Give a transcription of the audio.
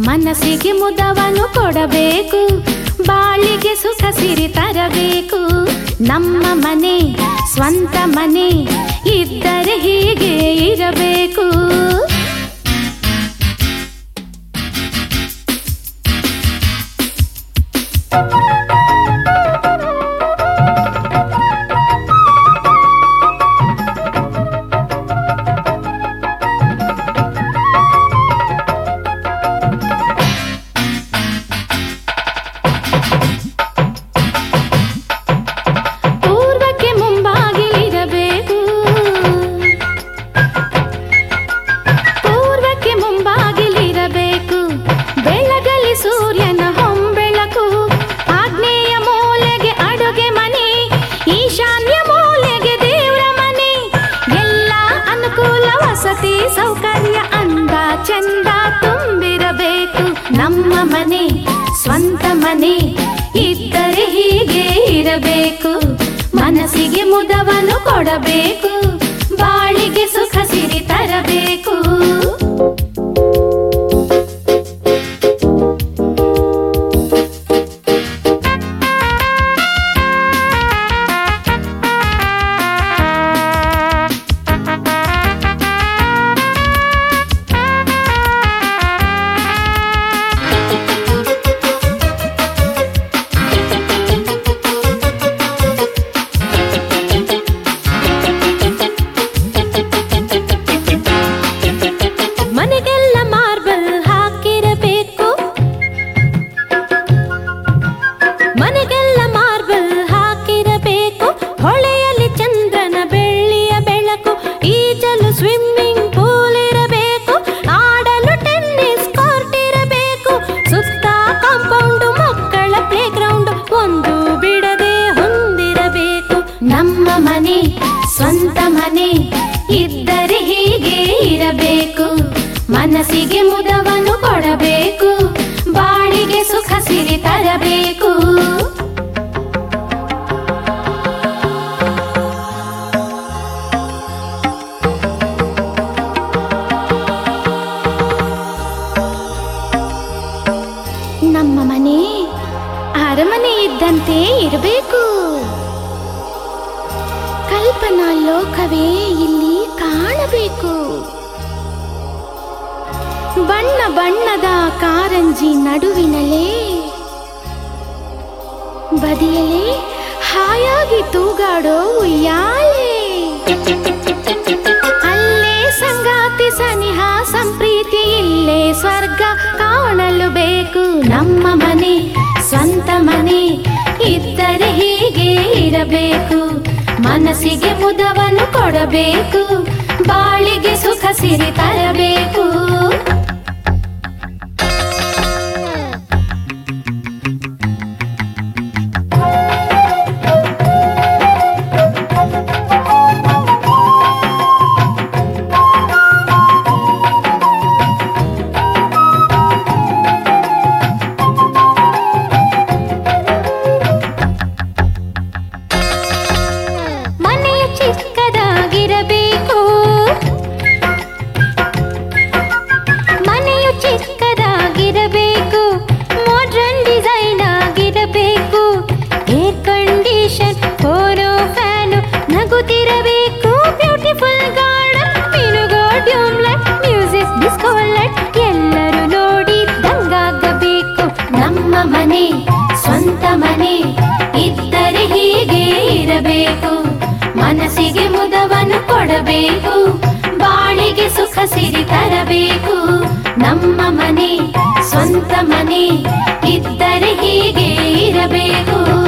ಮನಸ್ಸಿಗೆ ಮುದವನ್ನು ಕೊಡಬೇಕು ಬಾಳಿಗೆ ಸುಖ ಸಿರಿ ತರಬೇಕು ನಮ್ಮ ಮನೆ ಸ್ವಂತ ಮನೆ ಇದ್ದರೆ ಹೀಗೆ ಇರಬೇಕು ಪೂರ್ವಕ್ಕೆ ಮುಂಬಾಗಿಲಿರಬೇಕು ಪೂರ್ವಕ್ಕೆ ಮುಂಬಾಗಿಲಿರಬೇಕು ಬೆಳಗಲಿ ಸೂರ್ಯನ ಹೊಂಬೆಳಕು ಆಗ್ನೇಯ ಮೂಲೆಗೆ ಅಡುಗೆ ಮನೆ ಈಶಾನ್ಯ ಮೂಲೆಗೆ ದೇವ್ರ ಮನೆ ಎಲ್ಲ ಅನುಕೂಲ ವಸತಿ ಸೌಕರ್ಯ ಅಂದ ಚಂದ ತುಂಬಿರಬೇಕು ನಮ್ಮ ಮನೆ ಸ್ವಂತ ಮನೆ ಇದ್ದರೆ ಹೀಗೆ ಇರಬೇಕು ಮನಸ್ಸಿಗೆ ಮುದವನ್ನು ಕೊಡಬೇಕು ಬಾಳಿಗೆ ಸುಖ ಸಿರಿ ತರಬೇಕು ಮನೆಗೆಲ್ಲ ಮಾರ್ಬಲ್ ಹಾಕಿರಬೇಕು ಮನೆಗೆಲ್ಲ ಮಾರ್ಬಲ್ ಹಾಕಿರಬೇಕು ಹೊಳೆಯಲ್ಲಿ ಚಂದ್ರನ ಬೆಳ್ಳಿಯ ಬೆಳಕು ಈಜಲು ಸ್ವಿಮ್ಮಿಂಗ್ ಪೂಲ್ ಇರಬೇಕು ಆಡಲು ಟೆನ್ನಿಸ್ ಕೋರ್ಟ್ ಇರಬೇಕು ಸುತ್ತ ಕಾಂಪೌಂಡ್ ಮಕ್ಕಳ ಪ್ಲೇ ಗ್ರೌಂಡ್ ಒಂದು ಬಿಡದೆ ಹೊಂದಿರಬೇಕು ನಮ್ಮ ಮನೆ ಸ್ವಂತ ಮನೆ ಇದ್ದರೆ ಹೀಗೆ ಇರಬೇಕು ಮನಸ್ಸಿಗೆ ಮುದವನ್ನು ಕೊಡಬೇಕು ಬಾಳಿಗೆ ಸುಖ ಸಿರಿ ತರಬೇಕು ನಮ್ಮ ಮನೆ ಅರಮನೆ ಇದ್ದಂತೆ ಇರಬೇಕು ಕಲ್ಪನಾ ಲೋಕವೇ ಇಲ್ಲಿ ಕಾಣಬೇಕು ಬಣ್ಣ ಬಣ್ಣದ ಕಾರಂಜಿ ನಡುವಿನಲೇ ಬದಿಯಲೇ ಹಾಯಾಗಿ ತೂಗಾಡೋ ಉಯ್ಯಾಲೆ ಅಲ್ಲೇ ಸಂಗಾತಿ ಸನಿಹ ಸಂಪ್ರೀತಿ ಇಲ್ಲೇ ಸ್ವರ್ಗ ಕಾಣಲು ಬೇಕು ನಮ್ಮ ಮನೆ ಸ್ವಂತ ಮನೆ ಇದ್ದರೆ ಹೀಗೆ ಇರಬೇಕು ಮನಸ್ಸಿಗೆ ಮುದವನ್ನು ಕೊಡಬೇಕು ಬಾಳಿಗೆ ಸುಖ ಸಿರಿ ತರಬೇಕು ಮನೆಯು ಚಿಕ್ಕದಾಗಿರಬೇಕು ಮನೆಯು ಚಿಕ್ಕದಾಗಿರಬೇಕು ಮಾಡರ್ನ್ ಡಿಸೈನ್ ಆಗಿರಬೇಕು ಏರ್ ಕಂಡೀಷನ್ ಫೋನು ಫ್ಯಾನು ನಗುತ್ತಿರಬೇಕು ಬ್ಯೂಟಿಫುಲ್ ಗಾರ್ಡನ್ ಮಿನುಗೋ ಟ್ಯೂಬ್ಲೈಟ್ ಮ್ಯೂಸಿಕ್ ಡಿಸ್ಕೋ ಲೈಟ್ ಎಲ್ಲರೂ ನೋಡಿ ದಂಗಾಗಬೇಕು ನಮ್ಮ ಮನೆ ಸ್ವಂತ ಮನೆ ಇದ್ದರೆ ಹೀಗೆ ಇರಬೇಕು ಮನಸ್ಸಿಗೆ ಮುದವನ್ನು ಕೊಡಬೇಕು ಬಾಳಿಗೆ ಸುಖ ಸಿರಿ ತರಬೇಕು ನಮ್ಮ ಮನೆ ಸ್ವಂತ ಮನೆ ಇದ್ದರೆ ಹೀಗೆ ಇರಬೇಕು